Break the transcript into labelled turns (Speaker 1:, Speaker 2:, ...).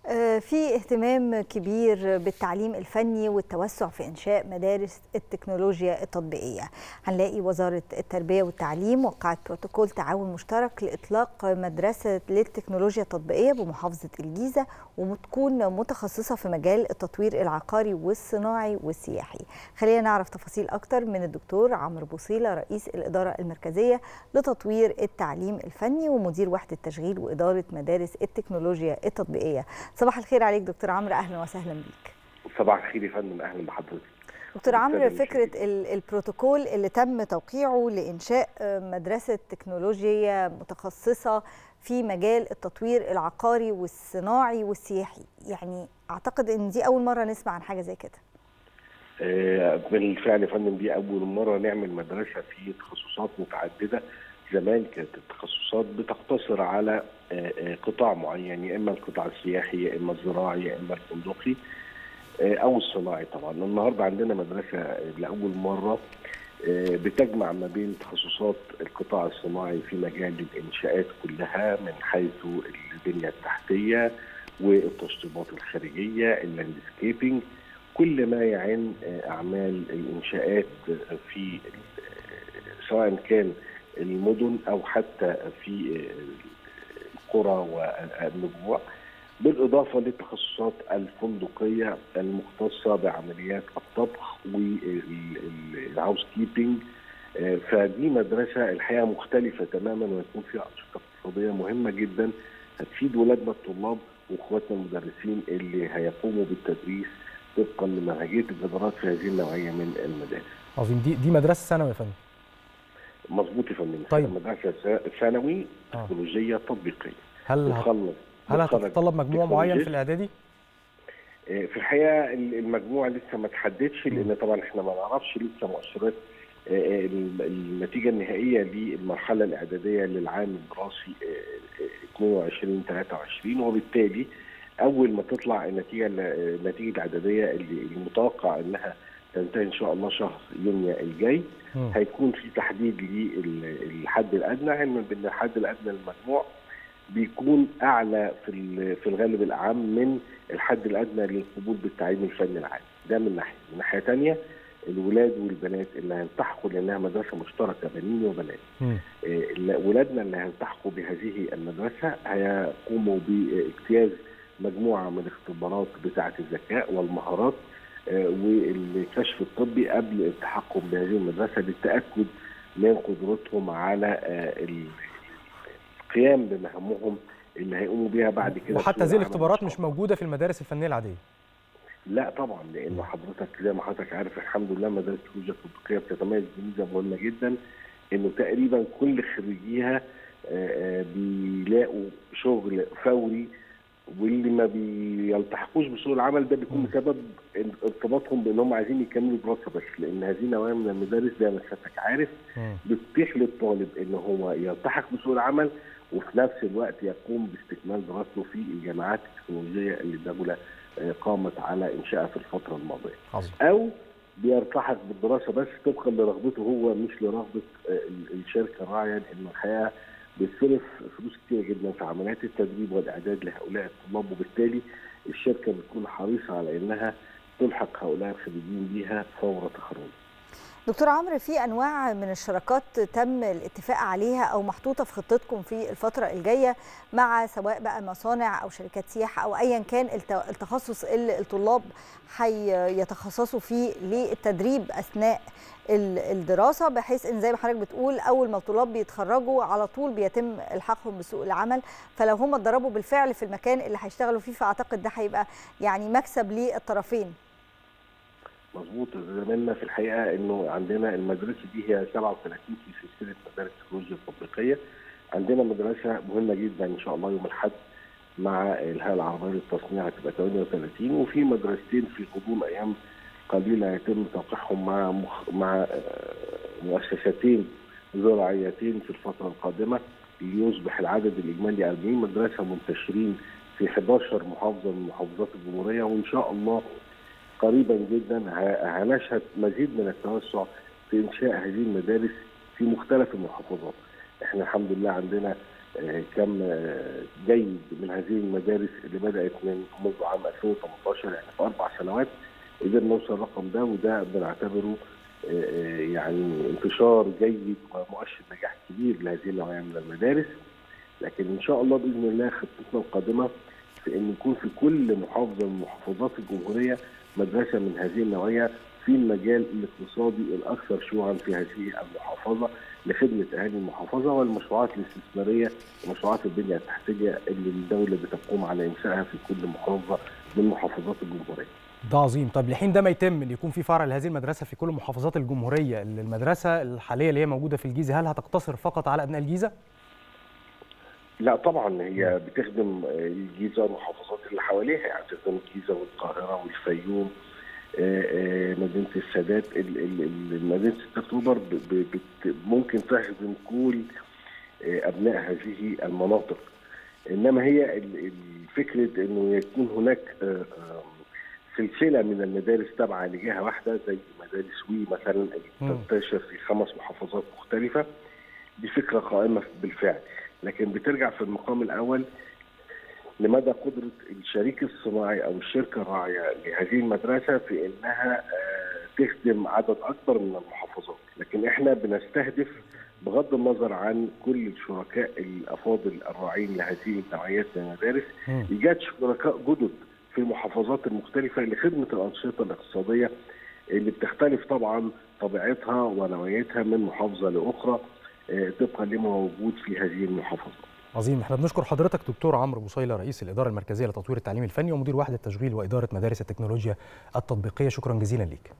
Speaker 1: في اهتمام كبير بالتعليم الفني والتوسع في إنشاء مدارس التكنولوجيا التطبيقية هنلاقي وزارة التربية والتعليم وقعت بروتوكول تعاون مشترك لإطلاق مدرسة للتكنولوجيا التطبيقية بمحافظة الجيزة وتكون متخصصة في مجال التطوير العقاري والصناعي والسياحي خلينا نعرف تفاصيل أكتر من الدكتور عمرو بوصيلة رئيس الإدارة المركزية لتطوير التعليم الفني ومدير وحدة تشغيل وإدارة مدارس التكنولوجيا التطبيقية صباح الخير عليك دكتور عمرو اهلا وسهلا بيك
Speaker 2: صباح الخير يا فندم اهلا بحضرتك
Speaker 1: دكتور عمرو فكره البروتوكول اللي تم توقيعه لانشاء مدرسه تكنولوجيا متخصصه في مجال التطوير العقاري والصناعي والسياحي يعني اعتقد ان دي اول مره نسمع عن حاجه زي كده
Speaker 2: بالفعل يا فندم دي اول مره نعمل مدرسه في تخصصات متعدده زمان كانت التخصصات بتقتصر على قطاع معين يا اما القطاع السياحي يا اما الزراعي يا اما الفندقي او الصناعي طبعا النهارده عندنا مدرسه لاول مره بتجمع ما بين تخصصات القطاع الصناعي في مجال الانشاءات كلها من حيث البنيه التحتيه والتشطيبات الخارجيه اللاندسكيبنج كل ما يعن اعمال الانشاءات في سواء كان المدن او حتى في القرى والنجوع بالاضافه للتخصصات الفندقيه المختصه بعمليات الطبخ والهاوس كيبنج فدي مدرسه الحقيقه مختلفه تماما ويكون فيها انشطه اقتصاديه مهمه جدا هتفيد ولادنا الطلاب واخواتنا المدرسين اللي هيقوموا بالتدريس طبقا لمنهجيه الجدارات في هذه النوعيه من المدارس.
Speaker 3: عظيم دي دي مدرسه ثانوي يا فندم.
Speaker 2: مظبوط يا فندم
Speaker 3: طيب.
Speaker 2: مدرسه ثانوي تكنولوجيه تطبيقيه
Speaker 3: هل
Speaker 2: مخلص
Speaker 3: هل هتتطلب مجموع معين في الاعدادي؟
Speaker 2: في الحقيقه المجموع لسه ما تحددش لان طبعا احنا ما نعرفش لسه مؤشرات النتيجه النهائيه للمرحله الاعداديه للعام الدراسي 22 23 وبالتالي اول ما تطلع النتيجه النتيجه الاعداديه اللي المتوقع انها تنتهي ان شاء الله شهر يونيو الجاي م. هيكون في تحديد للحد الادنى علما بان الحد الادنى للمجموع بيكون اعلى في في الغالب الاعم من الحد الادنى للقبول بالتعليم الفني العام ده من ناحيه من ناحيه ثانيه الولاد والبنات اللي هيلتحقوا لانها مدرسه مشتركه بنين وبنات ولادنا اللي هيلتحقوا بهذه المدرسه هيقوموا باجتياز مجموعه من الاختبارات بتاعه الذكاء والمهارات والكشف الطبي قبل التحقهم بهذه المدرسه للتاكد من قدرتهم على القيام بمهامهم اللي هيقوموا بيها بعد كده
Speaker 3: وحتى هذه الاختبارات مش موجوده في المدارس الفنيه العاديه
Speaker 2: لا طبعا لان حضرتك زي ما حضرتك عارف الحمد لله مدارس التكنولوجيا التطبيقيه بتتميز بميزه مهمه جدا انه تقريبا كل خريجيها بيلاقوا شغل فوري واللي ما بيلتحقوش بسوق العمل ده بيكون بسبب ارتباطهم بان هم عايزين يكملوا دراسه بس لان هذه النوعيه من المدارس زي ما سيادتك عارف بتتيح للطالب ان هو يلتحق بسوق العمل وفي نفس الوقت يقوم باستكمال دراسته في الجامعات التكنولوجيه اللي الدوله قامت على انشائها في الفتره الماضيه.
Speaker 3: عظيم.
Speaker 2: او بيلتحق بالدراسه بس طبقا لرغبته هو مش لرغبه الشركه الراعيه لان الحقيقه بيصرف فلوس كتير جدا في عمليات التدريب والاعداد لهؤلاء الطلاب وبالتالي الشركه بتكون حريصه على انها تلحق هؤلاء الخريجين بيها فور تخرجهم.
Speaker 1: دكتور عمرو في انواع من الشراكات تم الاتفاق عليها او محطوطه في خطتكم في الفتره الجايه مع سواء بقى مصانع او شركات سياحه او ايا كان التخصص اللي الطلاب هيتخصصوا فيه للتدريب اثناء الدراسه بحيث ان زي ما حضرتك بتقول اول ما الطلاب بيتخرجوا على طول بيتم الحاقهم بسوق العمل فلو هم اتدربوا بالفعل في المكان اللي هيشتغلوا فيه فاعتقد ده هيبقى يعني مكسب للطرفين.
Speaker 2: مظبوط زميلنا في الحقيقه انه عندنا المدرسه دي هي 37 في سلسله مدارس التكنولوجيا التطبيقيه عندنا مدرسه مهمه جدا ان شاء الله يوم الاحد مع الهيئه العربيه للتصنيع هتبقى 38 وفي مدرستين في غضون ايام قليله يتم توقيعهم مع مخ... مع مؤسستين زراعيتين في الفتره القادمه ليصبح العدد الاجمالي 40 مدرسه منتشرين في 11 محافظه من محافظات الجمهوريه وان شاء الله قريبا جدا هنشهد مزيد من التوسع في انشاء هذه المدارس في مختلف المحافظات. احنا الحمد لله عندنا كم جيد من هذه المدارس اللي بدات من منذ عام 2018 يعني في اربع سنوات قدرنا نوصل الرقم ده وده بنعتبره يعني انتشار جيد ومؤشر نجاح كبير لهذه النوعيه من المدارس لكن ان شاء الله باذن الله خطتنا القادمه في ان يكون في كل محافظه من محافظات الجمهوريه مدرسه من هذه النوعيه في المجال الاقتصادي الاكثر شيوعا في هذه المحافظه لخدمه اهالي المحافظه والمشروعات الاستثماريه ومشروعات البنيه التحتيه اللي الدوله بتقوم على انشائها في كل محافظه من محافظات الجمهوريه.
Speaker 3: ده عظيم طب لحين ده ما يتم ان يكون في فرع لهذه المدرسه في كل محافظات الجمهوريه المدرسه الحاليه اللي هي موجوده في الجيزه هل هتقتصر فقط على ابناء الجيزه؟
Speaker 2: لا طبعا هي بتخدم الجيزه والمحافظات اللي حواليها يعني بتخدم الجيزه والقاهره والفيوم مدينه السادات مدينه 6 اكتوبر ممكن تخدم كل ابناء هذه المناطق انما هي فكره انه يكون هناك سلسله من المدارس تابعه لجهه واحده زي مدارس وي مثلا اللي تنتشر في خمس محافظات مختلفه دي فكره قائمه بالفعل لكن بترجع في المقام الاول لمدى قدره الشريك الصناعي او الشركه الراعيه لهذه المدرسه في انها تخدم عدد اكبر من المحافظات، لكن احنا بنستهدف بغض النظر عن كل الشركاء الافاضل الراعين لهذه النوعيات من المدارس ايجاد شركاء جدد في المحافظات المختلفه لخدمه الانشطه الاقتصاديه اللي بتختلف طبعا طبيعتها ونوعيتها من محافظه لاخرى طبقا لما موجود في هذه المحافظات.
Speaker 3: عظيم احنا بنشكر حضرتك دكتور عمرو بوصيله رئيس الاداره المركزيه لتطوير التعليم الفني ومدير وحده تشغيل واداره مدارس التكنولوجيا التطبيقيه شكرا جزيلا ليك